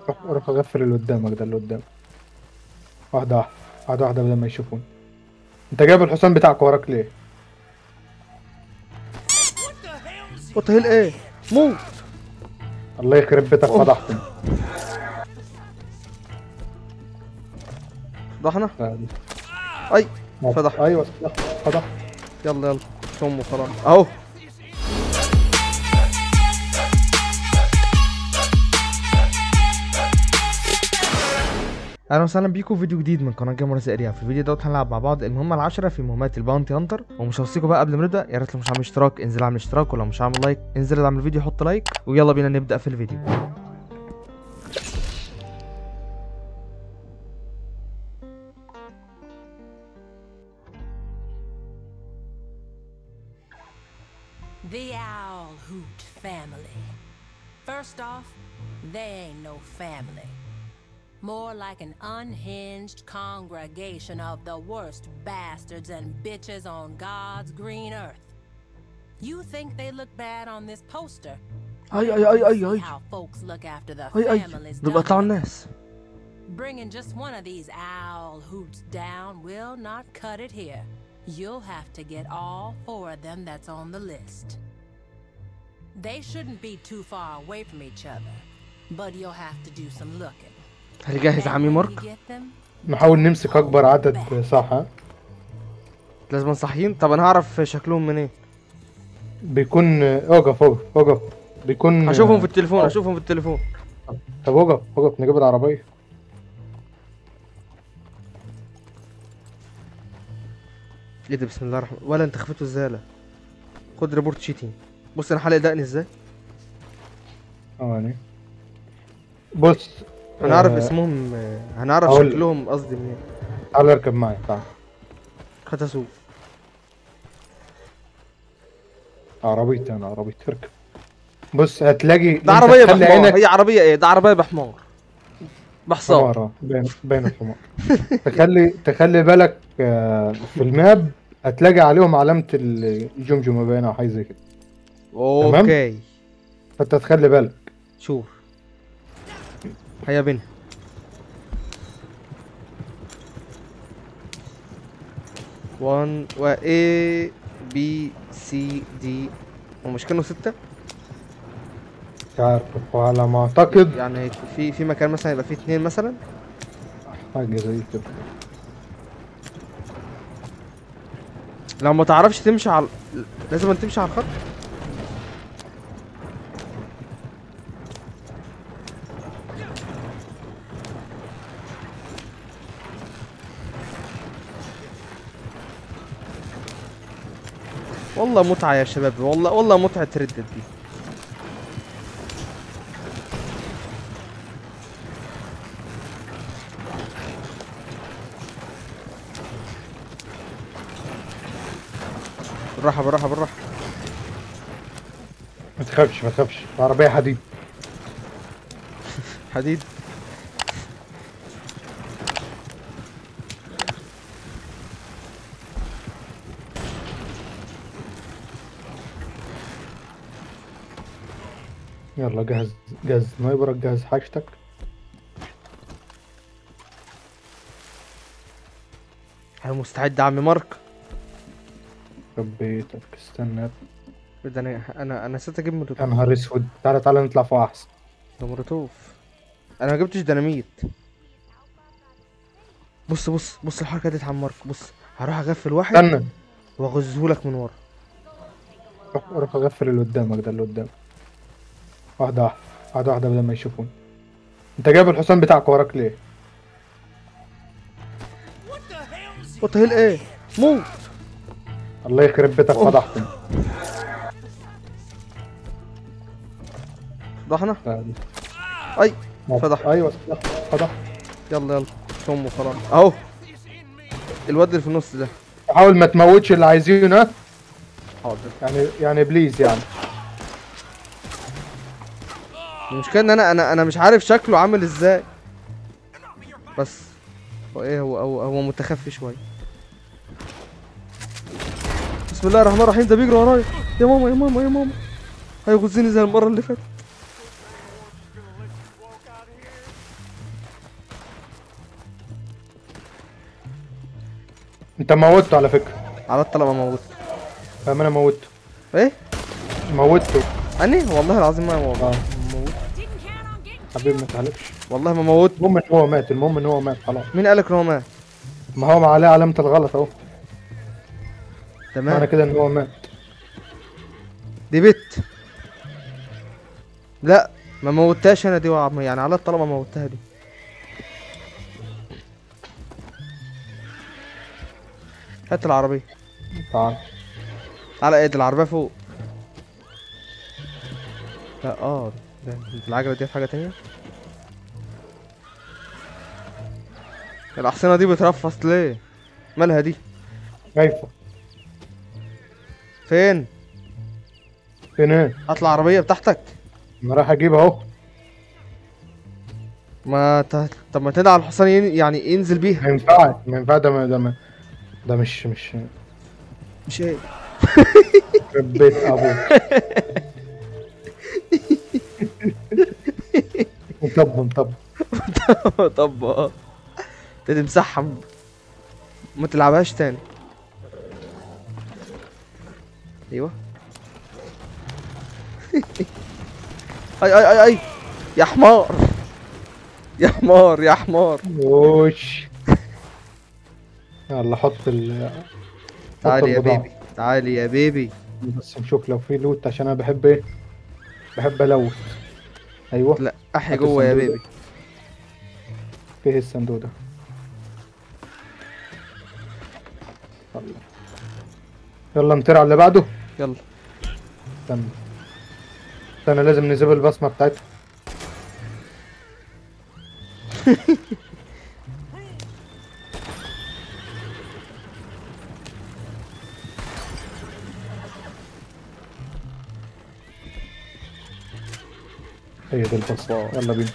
روح روح غفل اللي قدامك ده اللي قدام واحدة واحدة واحدة واحدة بدل ما يشوفون انت جايب الحصان بتاعك وراك ليه؟ وات هيل ايه موت الله يخرب بيتك أوه. فضحتني ضحنا اي فضح. ايوه فضح يلا يلا صم وخلاص اهو اهلا وسهلا بيكم في فيديو جديد من قناه جيمر سيريا في الفيديو دوت هنلعب مع بعض المهمه العاشره في مهمات الباونتي هانتر ومش هوصيكم بقى قبل ما نبدا يا ريت لو مش عامل اشتراك انزل اعمل اشتراك ولو مش عامل لايك انزل اعمل الفيديو حط لايك ويلا بينا نبدا في الفيديو The Owl Hoot family. First off, they ain't no family. More like an unhinged congregation of the worst bastards and bitches on God's green earth. You think they look bad on this poster? اي اي اي اي See اي how folks look after the اي اي families دول بقطعوا done. الناس Bringing just one of these owl hoots down will not cut it here. You'll have to get all four of them that's on the list. They shouldn't be too far away from each other, but you'll have to do some looking. هل جاهز Then عمي when you مارك get them, نحاول نمسك اكبر عدد صح ها لازم صحيين طب انا هعرف شكلهم منين بيكون اوقف اوقف اوقف بيكون هشوفهم في التليفون أه. هشوفهم في التليفون طب اوقف اوقف نجيب العربية ايه ده بسم الله الرحمن ولا انت خفيته ازاي لا خد ريبورت شيتين بص انا حالق دقني ازاي ثواني بص هنعرف آه، اسمهم آه، هنعرف أقول- شكلهم قصدي منين تعال اركب معي تعال خد اسوق عربيتي انا عربيتي اركب بص هتلاقي ده عربيه خلي بحمار عينك هي عربيه ايه ده عربيه بحمار بحصان حمار آه، باين باين الحمار تخلي تخلي بالك آه، في الماب هتلاقي عليهم علامة الجمجمة باينة او حاجة زي كده اوكي فانت تخلي بالك شوف هيا بينا وان و A B C D ومش كانوا ستة مش عارف وعلى ما اعتقد يعني هيك في في مكان مثلا يبقى فيه اتنين مثلا حاجة زي كده لو ما تعرفش تمشي على لازم أن تمشي على الخط والله متعة يا شباب والله والله متعة ردد دي بالراحة بالراحة بالراحة ما تخافش ما تخافش العربية حديد حديد يلا جهز جهز سنايبرك جهز حاجتك انا مستعد يا عم مارك ربيتك استنى إيه ده انا انا انا نسيت اجيب يا مولوتوف نهار اسود تعالى تعالى نطلع فوق احسن ده مولوتوف انا ما جبتش ديناميت بص بص بص الحركه دي يا عم مارك بص هروح اغفل واحد استنى واغزهولك من ورا روح روح غفل اللي قدامك ده اللي قدام واحدة واحدة واحدة واحدة بدل ما يشوفون انت جايب الحصان بتاعك وراك ليه؟ وات هيل ايه موت الله يخرب بيتك أوه. فضحتني ضحنا لا، اي فضح. ايوه فضح فضح يلا يلا صم وخلاص اهو الواد اللي في النص ده حاول ما تموتش اللي عايزينه ها؟ حاضر يعني يعني بليز يعني المشكله ان انا انا انا مش عارف شكله عامل ازاي بس هو ايه هو هو, هو متخفي شويه بسم الله الرحمن الرحيم ده بيجري ورايا يا ماما يا ماما يا ماما هيغزني زي المره اللي فاتت انت موتته على فكره على الطلبه موت فاهم انا موتته ايه موتته اني والله العظيم ما موت اه موت حبيبي ما تهلكش والله ما موت المهم ان هو مات المهم ان هو مات خلاص مين قالك ان هو مات ما هو عليه علامه الغلط اهو معنى تمام كده ان هو مات دي بت لا ما موتهاش انا دي وعم يعني على الطلبه موتها دي هات العربيه تعال على ايه دي العربيه فوق لا اه ده العجله دي حاجه تانية الاحصنه دي بترفص ليه مالها دي شايفه فين فين ايه هات العربيه بتاعتك انا رايح اجيب اهو ما ت... طب ما تدعي على الحصان ين... يعني ينزل بيها ما ينفعش ما ينفعش ده ما- ده ما- ده مش مش مش ايه يخرب بيت ابوك مطب مطب طب اه ده تمسحها م- ما تلعبهاش تاني ايوه اي اي اي اي يا حمار يا حمار يا حمار وش يلا حط ال حط تعالي يا البضاعة. بيبي تعالي يا بيبي بس نشوف لو في لوت عشان انا بحب ايه بحب الوت ايوه لا احي هات جوه يا الصندوق بيبي فيه الصندوق ده يلا يلا نطير على اللي بعده يلا استنى استنى لازم نجيب البصمة بتاعتها هي دي البصمة يلا بينا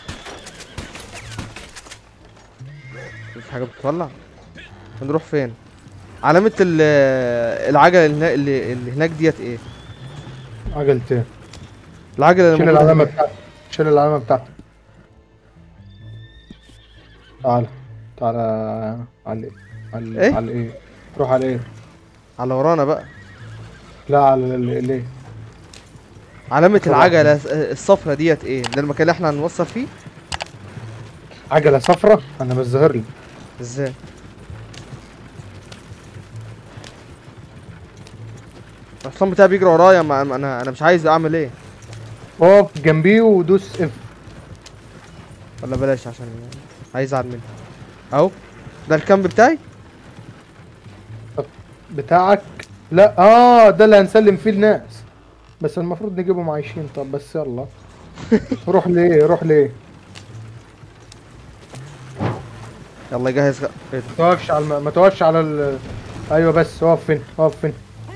في حاجه بتولع هنروح فين علامه ال- العجله اللي هنا- اللي اللي هناك ديت ايه عجلتين العجله اللي شيل موجودة العلامة هناك. بتاعتك شيل العلامة بتاعتك تعال تعال على ايه على إيه؟ على ايه روح على ايه على ورانا بقى لا على ال- ال- ايه علامة طبعا. العجلة الصفرة ديت ايه؟ ده المكان اللي احنا هنوصل فيه؟ عجلة صفرة انا مش ظاهر لي ازاي؟ الحصان بتاعي بيجري ورايا ما ما- انا انا مش عايز اعمل ايه؟ اقف جنبيه ودوس اف ولا بلاش عشان هيزعل مني اهو ده الكامب بتاعي؟ بتاعك لا اه ده اللي هنسلم فيه الناس بس المفروض نجيبهم عايشين طب بس يلا روح ليه روح ليه يلا جهز غ... ايه ده؟ ما توقفش على الم... ما توقفش على ال... ايوه بس اقف فين اقف فين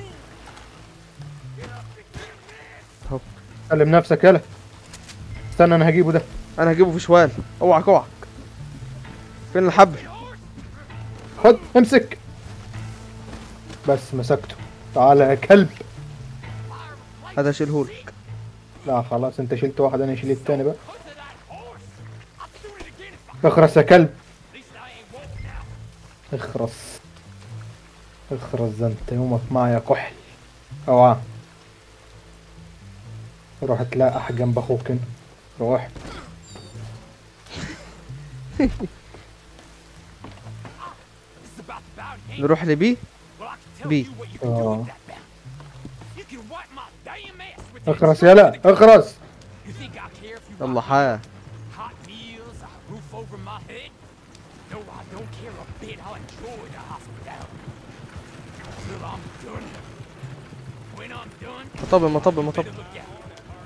اهو سلم نفسك يلا استنى انا هجيبه ده انا هجيبه في شوال اوعك اوعك فين الحبل؟ خد امسك بس مسكته تعالى يا كلب هذا شيلهولك لا خلاص انت شلت واحد انا اشيل التاني بقى اخرس يا كلب اخرس اخرس ده انت يومك معايا كحل اوعى روح تلاقح جنب اخوك انت روح نروح لبي بي اه اخرس يلا اخرس يلا حا hot meals, a roof over my head. No, I don't care a bit. I'll enjoy the hospitality. Till I'm done. When I'm done, مطب مطب مطب better look out.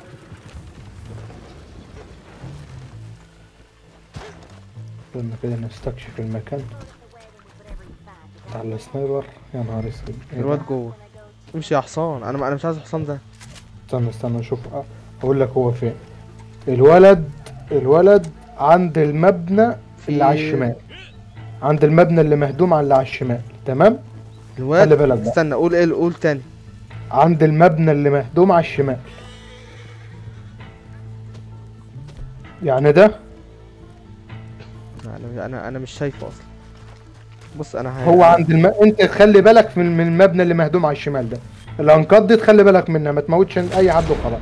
قلنا كده نستكشف المكان بتاع السنايبر يا نهار اسود إيه ده؟ الواد جوه امشي يا حصان انا انا مش عايز الحصان ده استنى استنى نشوف أ- اقول لك هو فين الولد الولد عند المبنى اللي على الشمال عند المبنى اللي مهدوم على اللي على الشمال تمام الواد خلي بالك بقى. استنى قول ايه قول تاني عند المبنى اللي مهدوم على الشمال يعني ده انا انا انا مش شايفه اصلا بص انا ه... هو عند الم... انت تخلي بالك من من المبنى اللي مهدوم على الشمال ده الانقاض دي تخلي بالك منها ما تموتش اي حد وخلاص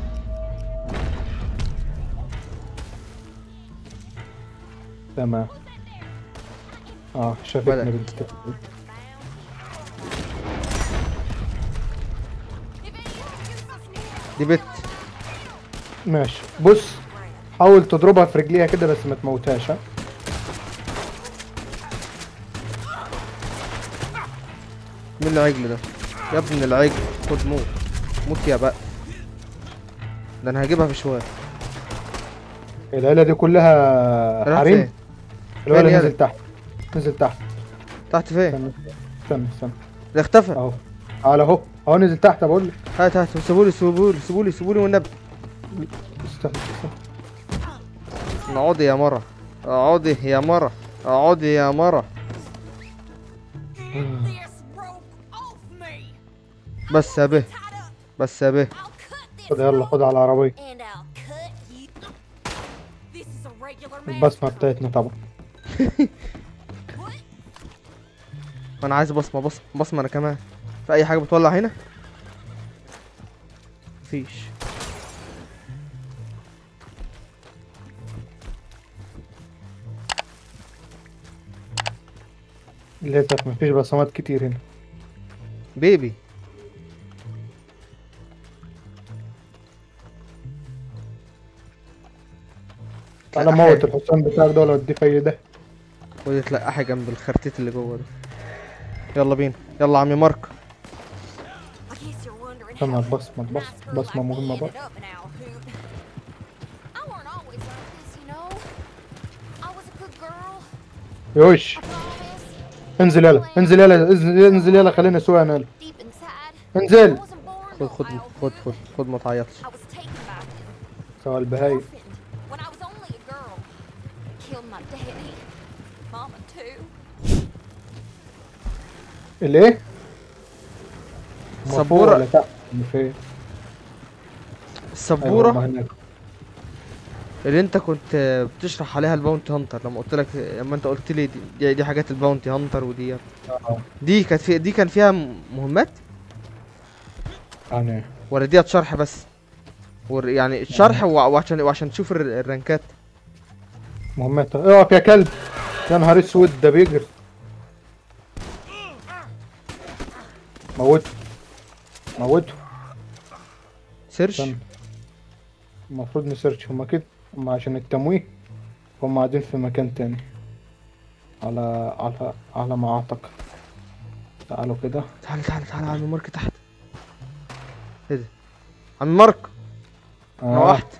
تمام اه شافتني بدأ. بنت دي بت ماشي بص حاول تضربها في رجليها كده بس ما تموتهاش ها مين العجل ده يا ابن العجل خد موت موت يا بقى ده انا هجيبها في شويه العيله دي كلها راح حريم فين؟ الولد فين نزل يلا؟ تحت نزل تحت تحت فين استنى استنى استنى ده اختفى اهو تعالى اهو اهو نزل تحت بقول لك هات هات سيبولي سيبولي سيبولي سيبولي والنبي استنى استنى اقعدي يا مرة اقعدي يا مرة اقعدي يا مرة this rope off me! بس يا به Tied up! بس يا به I'll cut this خد يلا خد على العربيه and I'll cut you. This is a regular البصمه massacre. بتاعتنا طبعا What? انا عايز بصمة بصمة بصمة انا كمان في اي حاجة بتولع هنا مفيش للاسف مفيش بصمات كتير هنا بيبي انا موت الحصان بتاعك ده ولا اديه في ده ودي تلقحي جنب الخرتيت اللي جوه ده يلا بينا يلا عمي مارك I guess you're wondering استنى how البصمه a البصمه nice girl بصمه like me مهمه بقى ended up in Owl Hoot. I weren't always like this, you know. I was a good girl, يوش I promise. انزل يلا انزل يلا انزل- انزل يلا خلينا نسوق انا يلا Deep inside, انزل I wasn't born خد no خد Owl خد Hoot. خد خد ما تعيطش I was taken by them. سواء البهايم orphaned when I was only a girl. Killed my daddy, mama too. الايه؟ السبورة. فوق ولا تحت؟ اللي فين؟ أيوة، السبورة هما هناك. اللي انت كنت بتشرح عليها الباونتي هانتر لما قلت لك لما انت قلت لي دي, دي, دي حاجات الباونتي هانتر ودي اه دي كانت في دي كان فيها م- مهمات يعني ولا ديت شرح بس ور يعني الشرح وع- وعشان وعشان تشوف الر- الرانكات مهمات اقف يا كلب يا نهار اسود ده بيجري موته موته سيرش استنى المفروض نسيرش هما كده هما عشان التمويه هما قاعدين في مكان تاني على على على ما اعتقد تعالوا كده تعال تعال تعال عم مارك تحت ايه ده عم مارك انا آه. واحد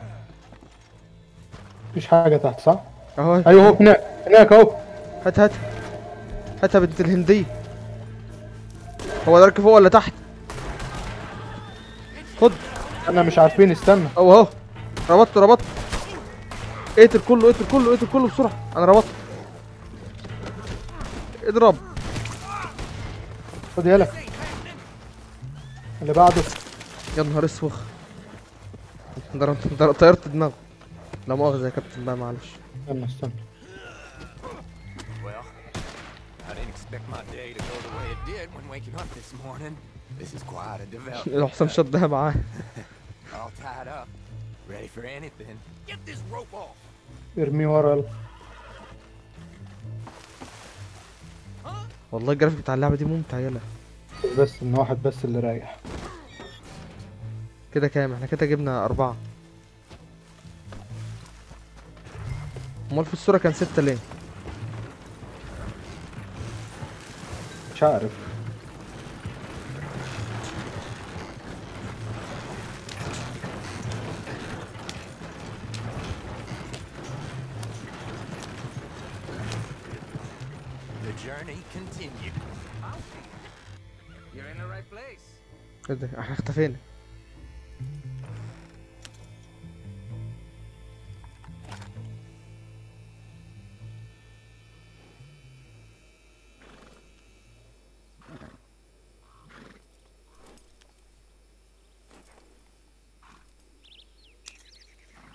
مفيش حاجة تحت صح؟ اهو ايوه هو هناك هناك اهو هات هات هات يا بنت الهندية هو ده راكب فوق ولا تحت خد انا مش عارفين استنى اهو اهو ربطته ربطته اقتل كله اقتل كله اقتل كله بسرعة انا ربطته اضرب خد يلا اللي بعده يا نهار اسوخ ضربت ضربت- طيرت دماغه لا مؤاخذة يا كابتن بقى معلش استنى استنى Well, I didn't expect my day to go the way it did when waking up this morning. This is quite a development. الحسام شدها معاه All tied up, ready for anything. Get this rope off. ارميه ورا يلا والله الجرافيك بتاع اللعبة دي ممتع يلا بس ان واحد بس اللي رايح كده كام احنا كده جبنا أربعة امال في الصورة كان ستة ليه مش عارف The journey continues. You're in the right place. ايه ده احنا اختفينا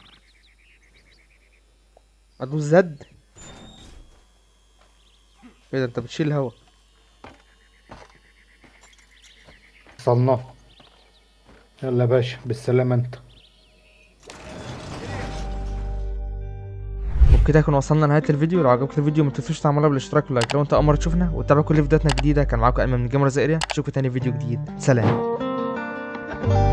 ادوس زد ايه ده انت بتشيل هوا وصلنا يلا يا باشا بالسلامة انت وبكده يكون وصلنا لنهايه الفيديو لو عجبك الفيديو ما تنسوش تعملوا بالاشتراك واللايك لو انت اول مره تشوفنا وتتابع كل فيديوهاتنا الجديده كان معاكم ايمن من جيمرز اريا اشوفكم تاني في فيديو جديد سلام